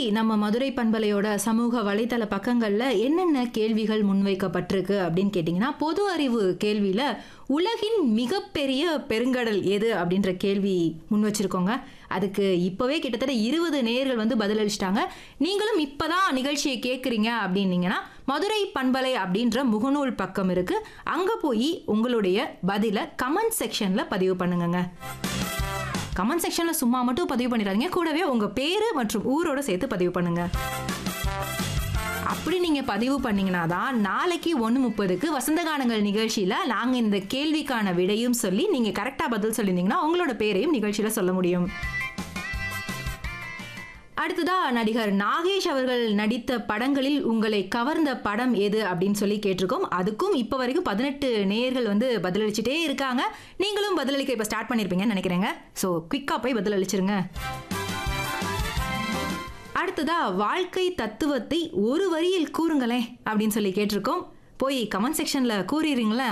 நம்ம மதுரை பண்பலையோட சமூக வலைத்தள பக்கங்கள்ல என்னென்ன கேள்விகள் முன்வைக்கப்பட்டிருக்கு அப்படின்னு கேட்டிங்கன்னா பொது அறிவு கேள்வியில உலகின் மிகப்பெரிய பெருங்கடல் எது அப்படின்ற கேள்வி முன் வச்சிருக்கோங்க அதுக்கு இப்போவே கிட்டத்தட்ட இருபது நேயர்கள் வந்து பதிலளிச்சிட்டாங்க நீங்களும் இப்போதான் நிகழ்ச்சியை கேட்குறீங்க அப்படின்னீங்கன்னா மதுரை பண்பலை அப்படின்ற முகநூல் பக்கம் இருக்கு அங்கே போய் உங்களுடைய பதிலை கமெண்ட் செக்ஷனில் பதிவு பண்ணுங்கங்க கமெண்ட் செக்ஷனில் சும்மா மட்டும் பதிவு பண்ணிடாதீங்க கூடவே உங்கள் பேர் மற்றும் ஊரோட சேர்த்து பதிவு பண்ணுங்க அப்படி நீங்கள் பதிவு பண்ணீங்கன்னா தான் நாளைக்கு ஒன்று முப்பதுக்கு வசந்தகானங்கள் நிகழ்ச்சியில் நாங்கள் இந்த கேள்விக்கான விடையும் சொல்லி நீங்கள் கரெக்டாக பதில் சொல்லியிருந்தீங்கன்னா உங்களோட பேரையும் நிகழ்ச்சியில் சொல்ல முடியும் அடுத்ததா நடிகர் நாகேஷ் அவர்கள் நடித்த படங்களில் உங்களை கவர்ந்த படம் எது அப்படின்னு சொல்லி கேட்டிருக்கோம் அதுக்கும் இப்போ வரைக்கும் பதினெட்டு நேயர்கள் வந்து பதிலளிச்சுட்டே இருக்காங்க நீங்களும் பதிலளிக்க இப்போ ஸ்டார்ட் பண்ணியிருப்பீங்கன்னு நினைக்கிறேங்க ஸோ குயிக்காக போய் பதிலளிச்சிருங்க அடுத்ததா வாழ்க்கை தத்துவத்தை ஒரு வரியில் கூறுங்களேன் அப்படின்னு சொல்லி கேட்டிருக்கோம் போய் கமெண்ட் செக்ஷன்ல கூறிடுறீங்களா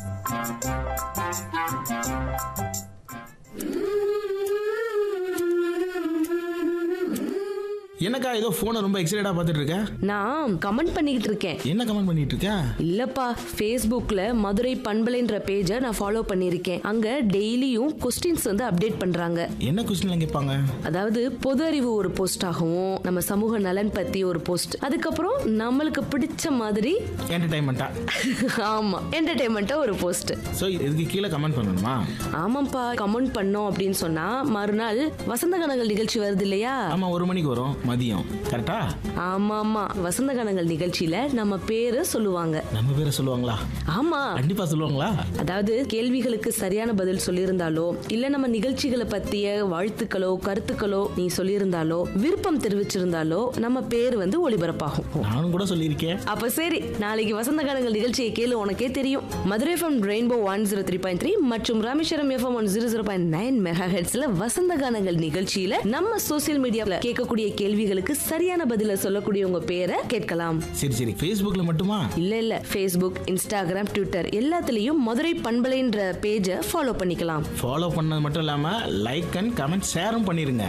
என்னக்கா ஏதோ போனை ரொம்ப எக்ஸைட்டடா பார்த்துட்டு இருக்க நான் கமெண்ட் பண்ணிக்கிட்டு இருக்கேன் என்ன கமெண்ட் பண்ணிட்டு இருக்க இல்லப்பா ஃபேஸ்புக்ல மதுரை பண்பலைன்ற பேஜை நான் ஃபாலோ பண்ணியிருக்கேன் அங்க டெய்லியும் கொஸ்டின்ஸ் வந்து அப்டேட் பண்றாங்க என்ன கொஸ்டின்லாம் கேட்பாங்க அதாவது பொது அறிவு ஒரு போஸ்ட் ஆகவும் நம்ம சமூக நலன் பத்தி ஒரு போஸ்ட் அதுக்கப்புறம் நம்மளுக்கு பிடிச்ச மாதிரி என்டர்டைன்மெண்ட்டா ஆமா என்டர்டைன்மெண்ட்டா ஒரு போஸ்ட் ஸோ இதுக்கு கீழே கமெண்ட் பண்ணணுமா ஆமாப்பா கமெண்ட் பண்ணோம் அப்படின்னு சொன்னா மறுநாள் வசந்த கனகல் நிகழ்ச்சி வருது இல்லையா ஆமா ஒரு மணிக்கு வரும் மதியம் கரெக்டா ஆமா ஆமா வசந்த கனகல் நிகழ்ச்சியில நம்ம பேரு சொல்லுவாங்க நம்ம பேரை சொல்லுவாங்களா ஆமா கண்டிப்பா சொல்லுவாங்களா அதாவது கேள்விகளுக்கு சரியான பதில் சொல்லியிருந்தாலோ இல்ல நம்ம நிகழ்ச்சிகளை பத்திய வாழ்த்துக்களோ கருத்துக்களோ நீ சொல்லியிருந்தாலோ விருப்பம் தெரிவிச்சிருந்தாலோ நம்ம பேர் வந்து ஒளிபரப்பாகும் நானும் கூட சொல்லியிருக்கேன் அப்ப சரி நாளைக்கு வசந்த காலங்கள் நிகழ்ச்சியை கேளு உனக்கே தெரியும் Madurai FM rainbow one zero three point three மற்றும் Rameswaram FM one zero zero point nine mega ஹெட்ஸ்ல வசந்த கானங்கள் நிகழ்ச்சியில நம்ம சோசியல் மீடியாவில் கேட்கக்கூடிய கேள்விகளுக்கு சரியான பதில சொல்லக்கூடிய உங்க பேரை கேட்கலாம் சரி சரி ஃபேஸ்புக்கில் மட்டுமா இல்ல இல்ல ஃபேஸ்புக் இன்ஸ்டாகிராம் ட்விட்டர் எல்லாத்துலயும் மதுரை பண்பலைன்ற பேஜை ஃபாலோ பண்ணிக்கலாம் ஃபாலோ பண்ணது மட்டும் இல்லாமல் லைக் அண்ட் கமெண்ட் ஷேரும் பண்ணிருங்க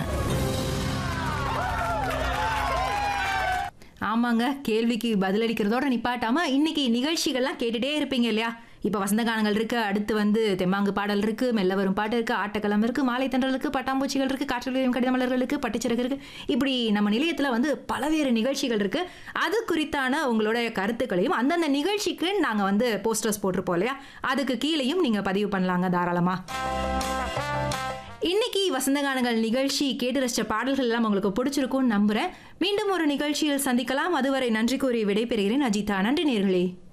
ஆமாங்க கேள்விக்கு பதிலளிக்கிறதோட நிப்பாட்டாம இன்னைக்கு நிகழ்ச்சிகள்லாம் கேட்டுட்டே இருப்பீங்க இல்லையா இப்போ வசந்த கானங்கள் இருக்கு அடுத்து வந்து தெம்மாங்கு பாடல் இருக்கு மெல்ல வரும் பாட்டு இருக்கு ஆட்டக்களம் இருக்கு மாலை தென்றல் இருக்கு பட்டாம்பூச்சிகள் இருக்கு காற்றலையும் கடிதமலர்கள் இருக்கு பட்டுச்சிறகு இருக்கு இப்படி நம்ம நிலையத்துல வந்து பலவேறு நிகழ்ச்சிகள் இருக்கு அது குறித்தான உங்களுடைய கருத்துக்களையும் அந்தந்த நிகழ்ச்சிக்கு நாங்க வந்து போஸ்டர்ஸ் போட்டிருப்போம் இல்லையா அதுக்கு கீழேயும் நீங்க பதிவு பண்ணலாங்க தாராளமா இன்னைக்கு வசந்த கானங்கள் நிகழ்ச்சி கேட்டு ரசிச்ச பாடல்கள் எல்லாம் உங்களுக்கு பிடிச்சிருக்கும்னு நம்புறேன் மீண்டும் ஒரு நிகழ்ச்சியில் சந்திக்கலாம் அதுவரை நன்றி கூறி விடைபெறுகிறேன் அஜிதா நன்றி நேர்களே